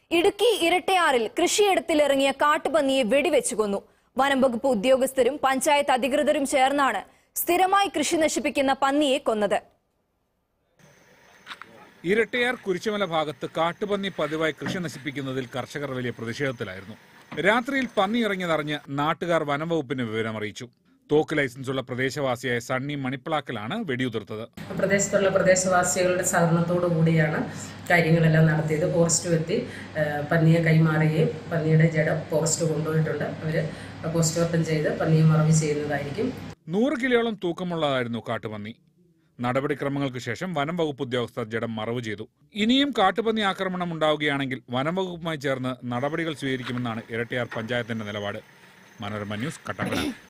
ഇടുക്കി ഇരട്ടയാറിൽ കൃഷിയിടത്തിലിറങ്ങിയ കാട്ടുപന്നിയെ വെടിവെച്ചു കൊന്നു വനം വകുപ്പ് ഉദ്യോഗസ്ഥരും പഞ്ചായത്ത് അധികൃതരും ചേർന്നാണ് സ്ഥിരമായി കൃഷി നശിപ്പിക്കുന്ന പന്നിയെ കൊന്നത് ഇരട്ടയാർ കുരിശുമല ഭാഗത്ത് കാട്ടുപന്നി പതിവായി കൃഷി നശിപ്പിക്കുന്നതിൽ കർഷകർ വലിയ പ്രതിഷേധത്തിലായിരുന്നു രാത്രിയിൽ പന്നി ഇറങ്ങിയതറിഞ്ഞ് നാട്ടുകാർ വനംവകുപ്പിന് വിവരമറിയിച്ചു തോക്ക് ലൈസൻസുള്ള പ്രദേശവാസിയായ സണ്ണി മണിപ്പിളാക്കലാണ് വെടിയുതിർത്തത് പ്രദേശത്തുള്ള പ്രദേശവാസികളുടെ സഹകരണത്തോടു കൂടിയാണ് കാര്യങ്ങളെല്ലാം നടത്തിയത് ഫോറസ്റ്റ് എത്തി ആ, പന്നിയെ കൈമാറുകയും പന്നിയുടെ ജഡം ഫോറസ്റ്റ് കൊണ്ടുപോയിട്ടുണ്ട് അവർ പോസ്റ്റ്മോർട്ടം ചെയ്ത് പന്നിയെ മറവ് ചെയ്യുന്നതായിരിക്കും നൂറ് കിലോയോളം തൂക്കമുള്ളതായിരുന്നു കാട്ടുപന്നി നടപടിക്രമങ്ങൾക്ക് ശേഷം വനം വകുപ്പ് ഉദ്യോഗസ്ഥർ ജഡം മറവ് ചെയ്തു ഇനിയും കാട്ടുപന്നി ആക്രമണം ഉണ്ടാവുകയാണെങ്കിൽ വനം വകുപ്പുമായി ചേർന്ന് നടപടികൾ സ്വീകരിക്കുമെന്നാണ് ഇരട്ടയാർ പഞ്ചായത്തിന്റെ നിലപാട് മനോരമ ന്യൂസ് കട്ടപ്പന